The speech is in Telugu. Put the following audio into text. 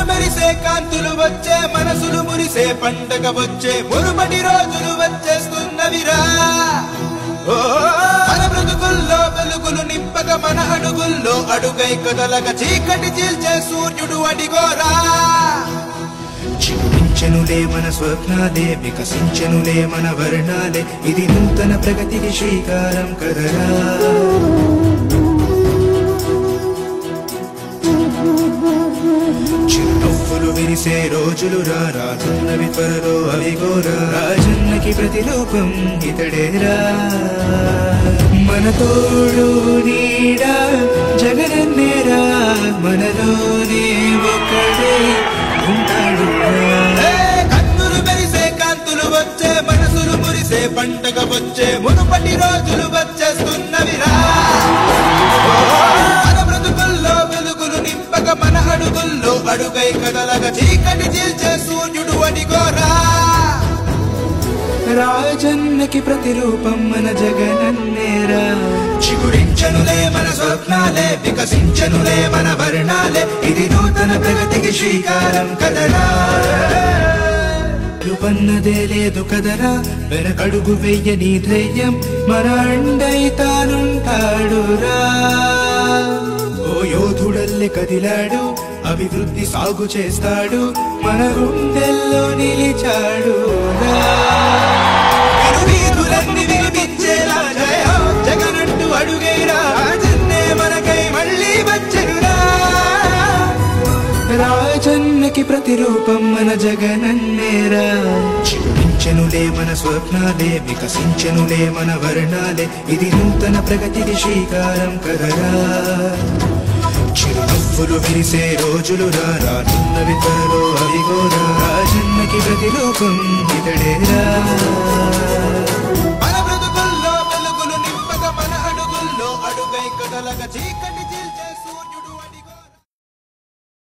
మెరిసే కాంతులు వచ్చే మనసులు మురిసే పండగ వచ్చే మురుమటి రోజులు వచ్చేస్తున్నవిరా ఓ మన బ్రతుకుల్లో వెలుగులు నింపక మన అడుగుల్లో అడుగై కదలక చీకటి చీల్చే సూర్యుడు అడిగోరా చిగురించెనులే మన స్వప్నాలే వికసించెనులే మన వర్ణాలే ఇది నూతన ప్రగతికి శ్రీకారం కదరా చిరునవ్వులు విరిసే రోజులు రా రానున్నవి త్వరలో అవిగోరా రాజన్నకి ప్రతిరూపం ఇతడేరా మన తోడు నీడా జగనన్నేరా మనలోనే ఒకడే ఉంటాడు కన్నులు మెరిసే కాంతులు వచ్చే మనసులు మురిసే పంటగ వచ్చే మునుపటి రోజులు వచ్చేస్తున్నవిరా మన బ్రతుకుల్లో వెలుగులు నింపక మన అడుగుల్లో అడుగై కదలక చీకటి చీల్చే సూర్యుడు అడిగోరా రాజన్నకి ప్రతిరూపం మన జగనన్నేరా చిగురించనులే మన స్వప్నాలే వికసించనులే మన వర్ణాలే ఇది నూతన ప్రగతికి శ్రీకారం కదరా పన్నదే లేదు కదరా వెనకడుగు వెయ్యని ధైర్యం మన అండై తానుంటాడురా ఓ యోధుడల్లె కదిలాడు అభివృద్ధి సాగు చేస్తాడు మన గుండెల్లో నిలిచాడు వీధులన్నీ వినిపించేలా జయ హో జగనంటూ అడుగైరా రాజన్నే మనకై మళ్ళీ వచ్చెనురా రాజన్నకి ప్రతిరూపం మన జగనన్నేరా చిగురించెనులే మన స్వప్నాలే వికసించెనులే మన వర్ణాలే ఇది నూతన ప్రగతికి శ్రీకారం కదరా చిరునవ్వులు విరిసే రోజులు రా రానున్నవి త్వరలో అవిగోరా రాజన్నకి ప్రతిరూపం ఇతడేరా మన బ్రతుకుల్లో వెలుగులు నింపక మన అడుగుల్లో అడుగై కదలక చీకటి చీల్చే సూర్యుడు